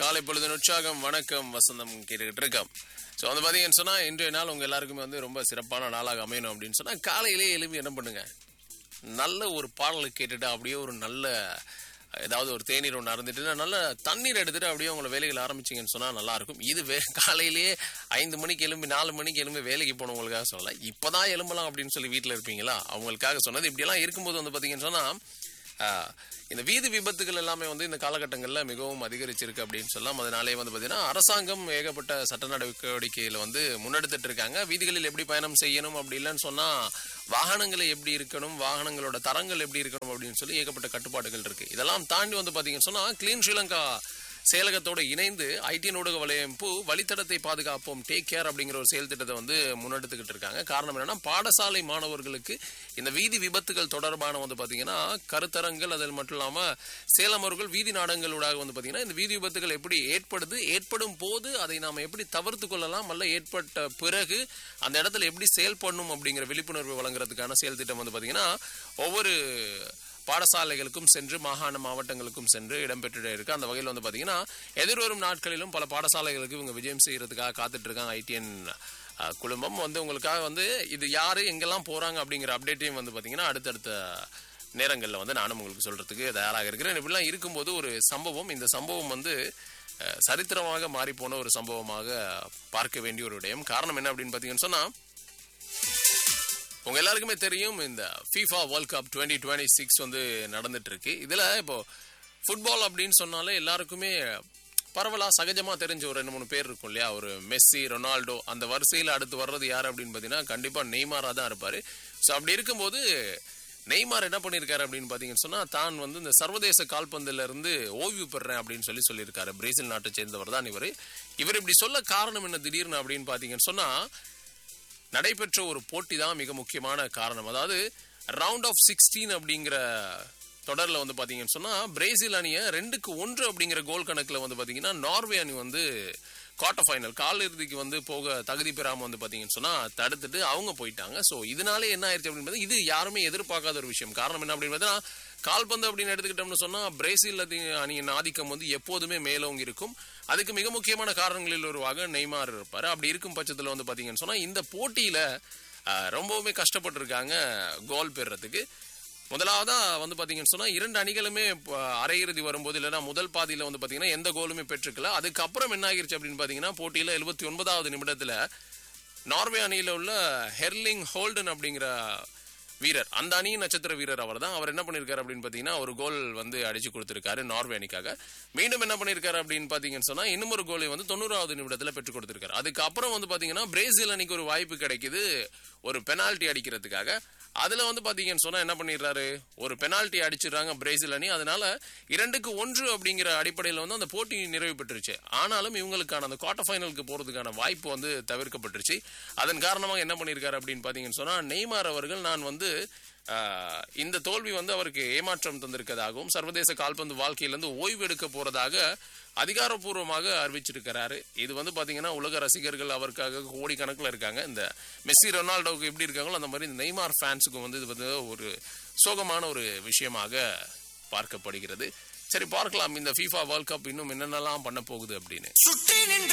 காலை பொழுதின் உற்சாகம் வணக்கம் வசந்தம் கேட்டுக்கிட்டு இருக்கோம் ஸோ வந்து பார்த்தீங்கன்னு சொன்னால் இன்றைய நாள் உங்கள் எல்லாருக்குமே வந்து ரொம்ப சிறப்பான நாளாக அமையணும் அப்படின்னு சொன்னால் காலையிலேயே எழுப்பி என்ன பண்ணுங்க நல்ல ஒரு பாடலை கேட்டுட்டு அப்படியே ஒரு நல்ல ஏதாவது ஒரு தேநீர் ஒன்று அருந்துட்டு நல்ல தண்ணீர் எடுத்துட்டு அப்படியே உங்களை வேலைகள் ஆரம்பிச்சிங்கன்னு சொன்னால் நல்லா இருக்கும் இது வே காலையிலேயே ஐந்து மணிக்கு எலும்பி நாலு மணிக்கு எலும்பி வேலைக்கு போனவங்களுக்காக சொல்லலை இப்போதான் எலும்பலாம் அப்படின்னு சொல்லி வீட்டில் இருப்பீங்களா அவங்களுக்காக சொன்னது இப்படியெல்லாம் இருக்கும்போது வந்து பார்த்தீங்கன்னு சொன்னால் ஆஹ், இந்த வீதி விபத்துகள் எல்லாமே வந்து இந்த காலகட்டங்களில் மிகவும் அதிகரிச்சிருக்கு அப்படின்னு சொல்லலாம் அதனாலே வந்து பார்த்தீங்கன்னா அரசாங்கம் ஏகப்பட்ட சட்ட நடவடிக்கையில் வந்து முன்னெடுத்துட்டு இருக்காங்க வீதிகளில் எப்படி பயணம் செய்யணும் அப்படி இல்லைன்னு சொன்னால் வாகனங்களை எப்படி இருக்கணும் வாகனங்களோட தரங்கள் எப்படி இருக்கணும் அப்படின்னு சொல்லி ஏகப்பட்ட கட்டுப்பாடுகள் இருக்கு இதெல்லாம் தாண்டி வந்து பார்த்தீங்கன்னு சொன்னால் கிளீன் ஸ்ரீலங்கா செயலகத்தோடு இணைந்து ஐடி ஊடக வலையமைப்பு வழித்தடத்தை பாதுகாப்போம் டேக் கேர் அப்படிங்கிற ஒரு செயல் திட்டத்தை வந்து முன்னெடுத்துக்கிட்டு இருக்காங்க காரணம் என்னன்னா பாடசாலை மாணவர்களுக்கு இந்த வீதி விபத்துகள் தொடர்பான வந்து பாத்தீங்கன்னா கருத்தரங்கள் அதில் மட்டும் இல்லாம சேலம் அவர்கள் வீதி நாடங்களூடாக வந்து பாத்தீங்கன்னா இந்த வீதி விபத்துகள் எப்படி ஏற்படுது ஏற்படும் போது அதை நாம எப்படி தவிர்த்து கொள்ளலாம் அல்ல ஏற்பட்ட பிறகு அந்த இடத்துல எப்படி செயல்படணும் அப்படிங்கிற விழிப்புணர்வு வழங்குறதுக்கான செயல் திட்டம் வந்து பாத்தீங்கன்னா ஒவ்வொரு பாடசாலைகளுக்கும் சென்று மாகாண மாவட்டங்களுக்கும் சென்று இடம்பெற்று இருக்கு அந்த வகையில் வந்து பாத்தீங்கன்னா எதிர்வரும் நாட்களிலும் பல பாடசாலைகளுக்கு இவங்க விஜயம் செய்யறதுக்காக காத்துட்டு இருக்காங்க ஐடிஎன் குழுமம் வந்து உங்களுக்காக வந்து இது யாரு எங்கெல்லாம் போறாங்க அப்படிங்கிற அப்டேட்டையும் வந்து பாத்தீங்கன்னா அடுத்தடுத்த நேரங்களில் வந்து நானும் உங்களுக்கு சொல்றதுக்கு தயாராக இருக்கிறேன் இப்படிலாம் இருக்கும்போது ஒரு சம்பவம் இந்த சம்பவம் வந்து அஹ், சரித்திரமாக மாறி போன ஒரு சம்பவமாக பார்க்க வேண்டிய ஒரு விடயம் காரணம் என்ன அப்படின்னு பார்த்தீங்கன்னு சொன்னா உங்க எல்லாருக்குமே தெரியும் இந்த FIFA world cup twenty twenty six வந்து நடந்துட்டு இருக்கு இதுல இப்போ ஃபுட்பால் அப்படின்னு சொன்னாலே எல்லாருக்குமே பரவலா சகஜமா தெரிஞ்ச ஒரு ரெண்டு மூணு பேர் இருக்கும் இல்லையா ஒரு மெஸ்ஸி ரொனால்டோ அந்த வரிசையில் அடுத்து வர்றது யார் அப்படின்னு பார்த்தீங்கன்னா கண்டிப்பா நெய்மாரா தான் இருப்பாரு ஸோ அப்படி இருக்கும்போது நெய்மார் என்ன பண்ணியிருக்காரு அப்படின்னு பார்த்தீங்கன்னு சொன்னா தான் வந்து இந்த சர்வதேச கால்பந்துல இருந்து ஓய்வு பெறேன் அப்படின்னு சொல்லி சொல்லியிருக்காரு பிரேசில் நாட்டை சேர்ந்தவர் தான் இவர் இவர் இப்படி சொல்ல காரணம் என்ன திடீர்னு அப்படின்னு பார்த்தீங்கன்னு சொன்னா நடைபெற்ற ஒரு போட்டி தான் மிக முக்கியமான காரணம் அதாவது ரவுண்ட் ஆஃப் சிக்ஸ்டீன் அப்படிங்கிற தொடரில் வந்து பார்த்தீங்கன்னு சொன்னால் பிரேசில் அணியை ரெண்டுக்கு ஒன்று அப்படிங்கிற கோல் கணக்கில் வந்து பார்த்தீங்கன்னா நார்வே அணி வந்து குவார்டர் ஃபைனல் கால் இறுதிக்கு வந்து போக தகுதி பெறாமல் வந்து பார்த்தீங்கன்னு சொன்னால் தடுத்துட்டு அவங்க போயிட்டாங்க ஸோ இதனாலே என்ன ஆயிடுச்சு அப்படின்னு பார்த்தா இது யாருமே எதிர்பார்க்காத ஒரு விஷயம் காரணம் என்ன அப்படின்னு பார்த்தா கால்பந்து அப்படின்னு எடுத்துக்கிட்டோம்னு சொன்னா பிரேசில் அதி- அணியின் ஆதிக்கம் வந்து எப்போதுமே மேலோங்கி இருக்கும் அதுக்கு மிக முக்கியமான காரணங்களில் ஒருவாக நெய்மார் இருப்பாரு அப்படி இருக்கும் பட்சத்தில் வந்து பாத்தீங்கன்னு சொன்னா இந்த போட்டியில அஹ், ரொம்பவுமே கஷ்டப்பட்டிருக்காங்க கோல் பெறுறதுக்கு முதலாவதா வந்து பாத்தீங்கன்னு சொன்னா இரண்டு அணிகளுமே இப்ப அரையிறுதி வரும்போது இல்லைன்னா முதல் பாதியில வந்து பாத்தீங்கன்னா எந்த கோலுமே பெற்றுக்கல அதுக்கப்புறம் என்ன ஆகிருச்சு அப்படின்னு பாத்தீங்கன்னா போட்டியில எழுபத்தி ஒன்பதாவது நிமிடத்துல நார்வே அணியில உள்ள ஹெர்லிங் ஹோல்டன் அப்படிங்கிற வீரர் அந்த அணியின் நட்சத்திர வீரர் அவர் தான் அவர் என்ன பண்ணிருக்காரு அப்படின்னு பாத்தீங்கன்னா ஒரு கோல் வந்து அடிச்சு கொடுத்திருக்காரு நார்வே அணிக்காக மீண்டும் என்ன பண்ணிருக்காரு அப்படின்னு பாத்தீங்கன்னு சொன்னா இன்னும் ஒரு கோலை வந்து தொண்ணூறாவது நிமிடத்துல பெற்றுக் கொடுத்திருக்காரு அதுக்கப்புறம் வந்து பாத்தீங்கன்னா பிரேசில் அணிக்கு ஒரு வாய்ப்பு கிடைக்குது ஒரு பெனால்டி அடிக்கிறதுக்காக அதுல வந்து பாத்தீங்கன்னு சொன்னா என்ன பண்ணிடுறாரு ஒரு பெனால்டி அடிச்சிடுறாங்க பிரேசில் அணி அதனால இரண்டுக்கு ஒன்று அப்படிங்கிற அடிப்படையில் வந்து அந்த போட்டி நிறைவு பெற்றுருச்சு ஆனாலும் இவங்களுக்கான அந்த குவார்டர் ஃபைனலுக்கு போறதுக்கான வாய்ப்பு வந்து தவிர்க்கப்பட்டுருச்சு அதன் காரணமாக என்ன பண்ணியிருக்காரு அப்படின்னு பாத்தீங்கன்னு சொன்னா நெய்மார் அவர்கள் நான் வந்து ஆஹ், இந்த தோல்வி வந்து அவருக்கு ஏமாற்றம் தந்திருக்கதாகவும் சர்வதேச கால்பந்து வாழ்க்கையிலிருந்து ஓய்வு எடுக்க போறதாக அதிகாரப்பூர்வமாக அறிவிச்சிருக்கிறாரு இது வந்து பாத்தீங்கன்னா உலக ரசிகர்கள் அவருக்காக கோடிக்கணக்கில் இருக்காங்க இந்த மெஸ்ஸி ரொனால்டோவுக்கு எப்படி இருக்காங்களோ அந்த மாதிரி இந்த நெய்மார் ஃபேன்ஸுக்கும் வந்து இது வந்து ஒரு சோகமான ஒரு விஷயமாக பார்க்கப்படுகிறது சரி பார்க்கலாம் இந்த FIFA வேர்ல்ட் கப் இன்னும் என்னென்னலாம் பண்ண போகுது அப்படின்னு சுற்றி நின்று